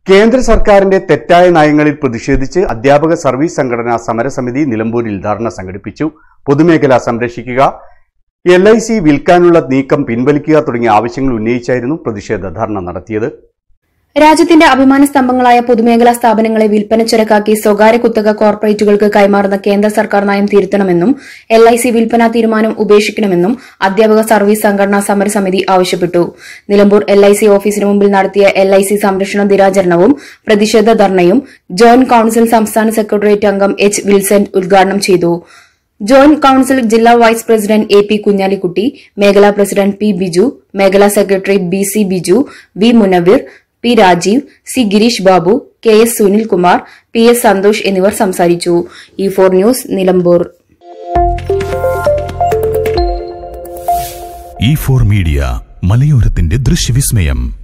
കേന്ദ്ര സർക്കാരിന്റെ തെറ്റായ നയങ്ങളിൽ പ്രതിഷേധിച്ച് അധ്യാപക സർവീസ് സംഘടനാ സമരസമിതി നിലമ്പൂരിൽ ധർണ സംഘടിപ്പിച്ചു പൊതുമേഖല സംരക്ഷിക്കുക എൽ ഐ സി വിൽക്കാനുള്ള നീക്കം പിൻവലിക്കുക തുടങ്ങിയ ആവശ്യങ്ങൾ ഉന്നയിച്ചായിരുന്നു പ്രതിഷേധ ധർണ നടത്തിയത് രാജ്യത്തിന്റെ അഭിമാന സ്തംഭങ്ങളായ പൊതുമേഖലാ സ്ഥാപനങ്ങളെ വിൽപ്പന ചരക്കാക്കി സ്വകാര്യ കുത്തക കോർപ്പറേറ്റുകൾക്ക് കൈമാറുന്ന കേന്ദ്ര സർക്കാർ നയം തിരുത്തണമെന്നും എൽ ഐ സി വിൽപ്പന തീരുമാനം ഉപേക്ഷിക്കണമെന്നും അധ്യാപക സർവീസ് സംഘടനാ സമരസമിതി ആവശ്യപ്പെട്ടു നിലമ്പൂർ എൽ ഐ സി ഓഫീസിന് മുമ്പിൽ നടത്തിയ എൽ ഐ സി സംരക്ഷണ ദിനാചരണവും പ്രതിഷേധ ധർണയും ജോയിന്റ് കൌൺസിൽ സംസ്ഥാന സെക്രട്ടേറിയറ്റ് അംഗം എച്ച് വിൽസെന്റ് ഉദ്ഘാടനം ചെയ്തു ജോയിന്റ് കൌൺസിൽ ജില്ലാ vice president A P Kunhalikutty മേഖലാ പ്രസിഡന്റ് പി ബിജു മേഖലാ secretary B C Biju V Munaveer P Rajeev C Gireesh Babu K S Sunilkumar P S Santhosh എന്നിവർ സംസാരിച്ചു E four news Nilambur E four media മലയോരത്തിന്റെ ദൃശ്യവിസ്മയം